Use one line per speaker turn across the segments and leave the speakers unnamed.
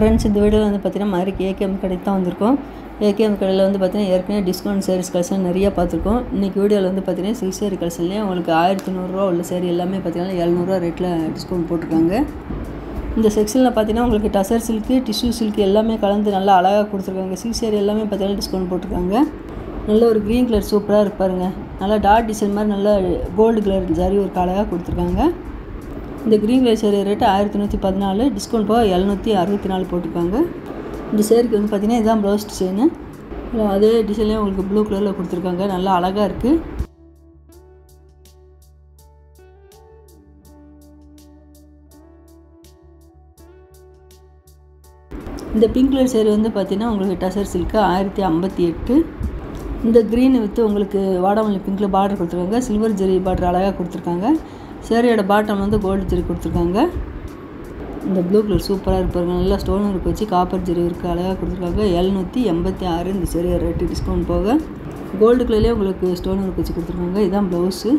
friends இந்த வீடியோவில் வந்து பார்த்தீங்கன்னா மதுரைக்கு ஏகேஎம் கடைக்கு தான் வந்திருக்கோம் ஏகேஎம் கடையில் வந்து பார்த்தீங்கன்னா ஏற்கனவே டிஸ்கவுண்ட் சேரீஸ் கலெக்ஷன் நிறைய பார்த்துருக்கோம் இன்றைக்கி வீடியோவில் வந்து பார்த்தீங்கன்னா சில்க் சேரீ கலெக்ஷன்லேயே உங்களுக்கு ஆயிரத்தி நூறுரூவா உள்ள சேரீ எல்லாமே பார்த்தீங்கன்னா எழுநூறுவா ரேட்டில் டிஸ்கவுண்ட் போட்டிருக்காங்க இந்த செக்ஷனில் பார்த்தீங்கன்னா உங்களுக்கு டசர் சில்க்கு டிஷ்யூ சில்க் எல்லாமே கலந்து நல்லா அழகாக கொடுத்துருக்காங்க சில்க் சேரீ எல்லாமே பார்த்தீங்கன்னா டிஸ்கவுண்ட் போட்டிருக்காங்க நல்ல ஒரு க்ரீன் கலர் சூப்பராக இருப்பாருங்க நல்லா டார்க் டிசைன் மாதிரி நல்லா கோல்டு கலர் ஜரி ஒரு அழகாக கொடுத்துருக்காங்க இந்த க்ரீன் கலர் சேரீ ரேட்டு ஆயிரத்தி நூற்றி பதினாலு டிஸ்கவுண்ட் போக எழுநூற்றி அறுபத்தி நாலு போட்டிருக்காங்க இந்த சேரீக்கு வந்து பார்த்தீங்கன்னா இதுதான் ப்ளவுஸ் டிசைனு அதே டிசைன்லேயே உங்களுக்கு ப்ளூ கலரில் கொடுத்துருக்காங்க நல்லா அழகாக இருக்குது இந்த பிங்க் கலர் சேரீ வந்து பார்த்தீங்கன்னா உங்களுக்கு டசர் சில்க்கு ஆயிரத்தி ஐம்பத்தி எட்டு இந்த க்ரீன் வித்து உங்களுக்கு வாடாமல்லி பிங்க்கில் பார்டர் கொடுத்துருக்காங்க சில்வர் ஜெரி பார்டர் அழகாக கொடுத்துருக்காங்க சேரீயோட பாட்டம் வந்து கோல்டு ஜெரி கொடுத்துருக்காங்க இந்த ப்ளூ கலர் சூப்பராக இருப்பாருங்க நல்லா ஸ்டோன் ஒர்க் வச்சு காப்பர் ஜெரி ஒர்க்கு அழகாக கொடுத்துருக்காங்க எழுநூற்றி எண்பத்தி ஆறு இந்த சேரீ ரேட்டு டிஸ்கவுண்ட் போக கோல்டு கலர்லேயே உங்களுக்கு ஸ்டோன் ஒர்க் வச்சு கொடுத்துருக்காங்க இதுதான் ப்ளவுஸு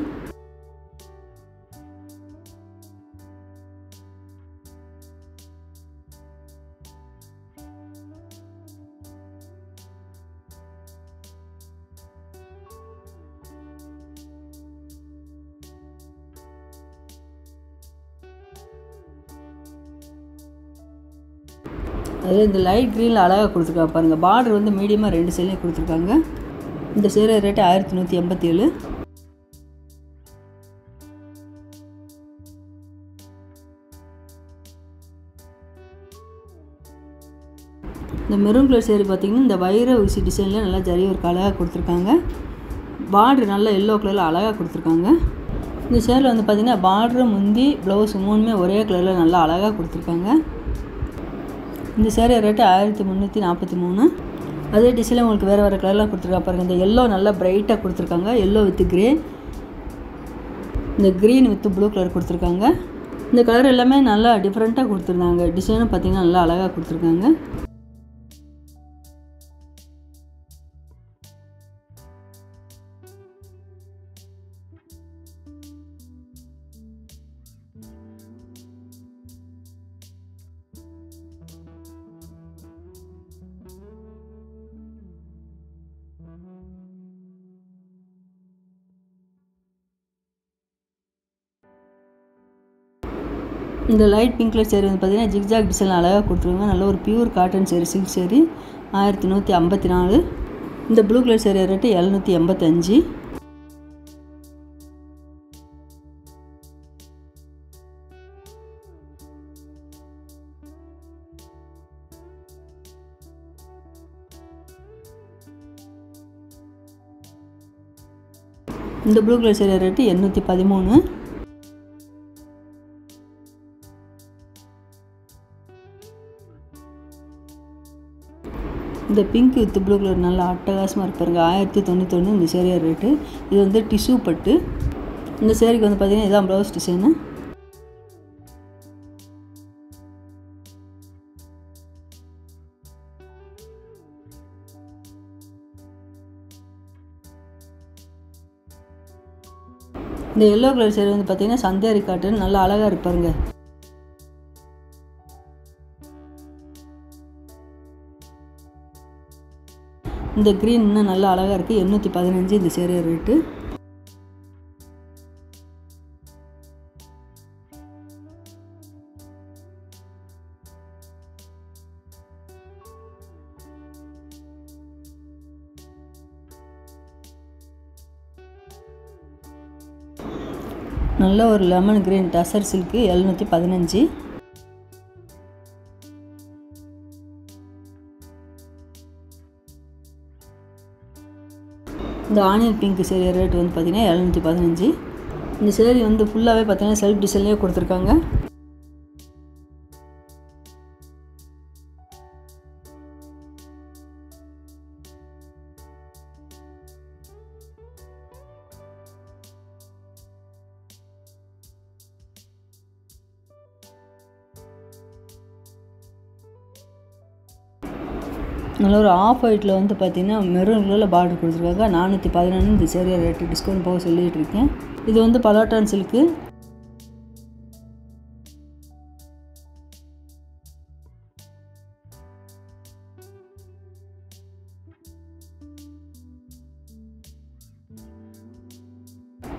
அதில் இந்த லைட் க்ரீனில் அழகாக கொடுத்துருக்காங்க பாருங்கள் பார்டர் வந்து மீடியமாக ரெண்டு சைட்லேயும் கொடுத்துருக்காங்க இந்த சேரை ரேட்டு ஆயிரத்தி நூற்றி எண்பத்தி ஏழு இந்த மெரூன் கலர் சேரீ பார்த்திங்கன்னா இந்த வைர ஊசி டிசைனில் நல்லா ஜரி ஒரு அழகாக கொடுத்துருக்காங்க பார்டர் நல்லா எல்லோ கலரில் அழகாக கொடுத்துருக்காங்க இந்த சேரில் வந்து பார்த்திங்கன்னா பார்டரு முந்தி ப்ளவுஸ் மூணுமே ஒரே கலரில் நல்லா அழகாக கொடுத்துருக்காங்க இந்த சேரீ ரேட்டு ஆயிரத்தி முந்நூற்றி நாற்பத்தி மூணு அதே டிசைனில் உங்களுக்கு வேறு வேறு கலர்லாம் கொடுத்துருக்கா பாருங்கள் இந்த எல்லோ நல்லா பிரைட்டாக கொடுத்துருக்காங்க எல்லோ வித் கிரே இந்த க்ரீன் வித் ப்ளூ கலர் கொடுத்துருக்காங்க இந்த கலர் எல்லாமே நல்லா டிஃப்ரெண்ட்டாக கொடுத்துருந்தாங்க டிசைனும் பார்த்திங்கன்னா நல்லா அழகாக கொடுத்துருக்காங்க இந்த லைட் பிங்க் கலர் சேரீ வந்து பார்த்தீங்கன்னா ஜிக்ஜாக் டிசைன் அழகாக கொடுத்துருவாங்க நல்ல ஒரு pure cotton sari silk sari ஆயிரத்தி நூற்றி ஐம்பத்தி நாலு இந்த ப்ளூ கலர் சேரீ ரேட்டு எழுநூற்றி எண்பத்தஞ்சு இந்த ப்ளூ கலர் சேரீ ரேட்டு எண்ணூற்றி பதிமூணு இந்த பிங்க் வித் ப்ளூ கலர் நல்லா அட்டகாசமாக இருப்பாருங்க ஆயிரத்தி தொண்ணூத்தொன்று இந்த சேரீ ரேட்டு இது வந்து டிஷ்யூ பட்டு இந்த சேரீக்கு வந்து பார்த்திங்கன்னா இதான் ப்ளவுஸ் டிசைனு இந்த எல்லோ கலர் சேரீ வந்து பார்த்திங்கன்னா சந்தேரி காட்டன் நல்லா அழகாக இருப்பாருங்க இந்த க்ரீன் இன்னும் நல்லா அழகாக இருக்குது எண்ணூற்றி பதினஞ்சு இந்த சேரீ ரேட்டு நல்ல ஒரு லெமன் க்ரீன் டசர் சில்க்கு எழுநூற்றி பதினஞ்சு இந்த ஆனியன் பிங்க் சேரீ ரேட் வந்து பார்த்திங்கன்னா எழுநூற்றி பதினஞ்சு இந்த சேரீ வந்து ஃபுல்லாகவே பார்த்திங்கன்னா செல்ஃப் டிசைன்லேயே கொடுத்துருக்காங்க நல்ல ஒரு ஆஃப் ஒயிட்டில் வந்து பார்த்தீங்கன்னா மெரூன் கலரில் பார்டர் கொடுத்துருக்காங்க நானூற்றி பதினொன்று இந்த சேரீ ரேட்டு டிஸ்கவுண்ட் போக சொல்லிகிட்டு இருக்கேன் இது வந்து பலோட்டான் சில்க்கு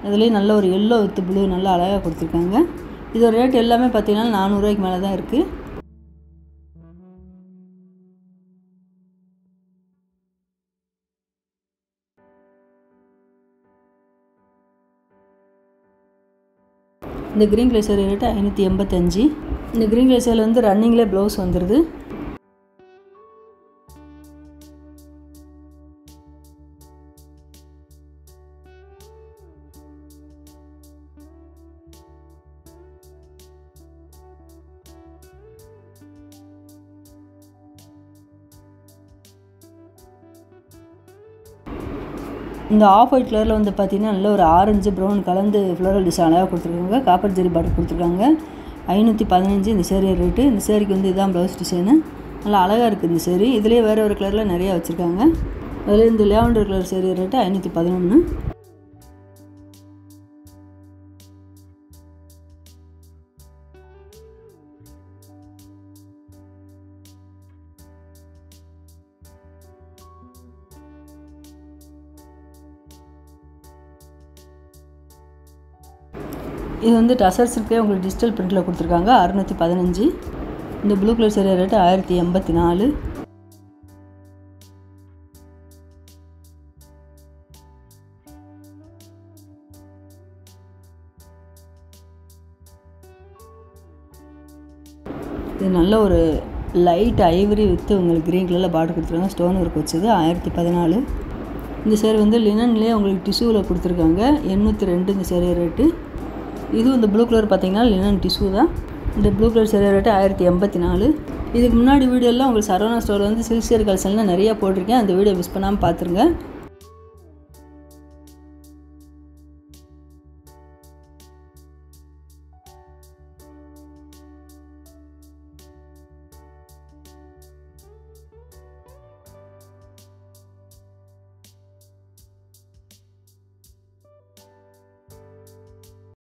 அதுலேயும் நல்ல ஒரு எல்லோ வித் ப்ளூ நல்லா அழகாக கொடுத்துருக்காங்க இதோட ரேட் எல்லாமே பார்த்தீங்கன்னா நானூறுரூவாய்க்கு மேலே தான் இருக்குது இந்த க்ரீன் கலர் சேரீ ரேட்டு ஐநூற்றி எண்பத்தஞ்சு இந்த க்ரீன் கலர் சேரில் வந்து ரன்னிங்லேயே ப்ளவுஸ் வந்துடுது இந்த ஆஃப் ஒயிட் கலரில் வந்து பார்த்தீங்கன்னா நல்ல ஒரு ஆரஞ்சு ப்ரௌன் கலந்து ஃப்ளோரல் டிசைன் அழகாக கொடுத்துருக்காங்க காப்பர் ஜெரி பாட்டர் கொடுத்துருக்காங்க ஐநூற்றி பதினஞ்சு இந்த சேரீ ரேட்டு இந்த சேரீக்கு வந்து இதுதான் ப்ளவுஸ் டிசைனு நல்லா அழகாக இருக்குது இந்த சேரீ இதுலேயே வேறு ஒரு கலரில் நிறையா வச்சுருக்காங்க அதில் இந்த லேவண்டர் கலர் சேரீ ரேட்டு ஐநூற்றி பதினொன்று இது வந்து டசர்ஸ் இருக்கே உங்களுக்கு டிஜிட்டல் பிரிண்டில் கொடுத்துருக்காங்க அறுநூற்றி பதினஞ்சு இந்த ப்ளூ கலர் சேரீ ரேட்டு ஆயிரத்தி எண்பத்தி நாலு இது நல்ல ஒரு லைட் ஐவரி வித்து உங்களுக்கு க்ரீன் கலரில் பார்டர் கொடுத்துருக்காங்க ஸ்டோன் ஒர்க் வச்சது ஆயிரத்தி பதினாலு இந்த சேரீ வந்து லினன்லேயே உங்களுக்கு டிஷ்யூவில் கொடுத்துருக்காங்க எண்ணூற்றி ரெண்டு இந்த சேரீ ரேட்டு இதுவும் இந்த ப்ளூ கலர் பார்த்தீங்கன்னா லினன் டிஷ்யூ தான் இந்த ப்ளூ கலர் சேரீ ரேட்டு ஆயிரத்தி எண்பத்தி நாலு இதுக்கு முன்னாடி வீடியோலாம் உங்களுக்கு சரவணா ஸ்டோர் வந்து சில்க் சேரி கலெக்ஷன்லாம் நிறையா போட்டிருக்கேன் அந்த வீடியோ மிஸ் பண்ணாமல் பார்த்துருங்க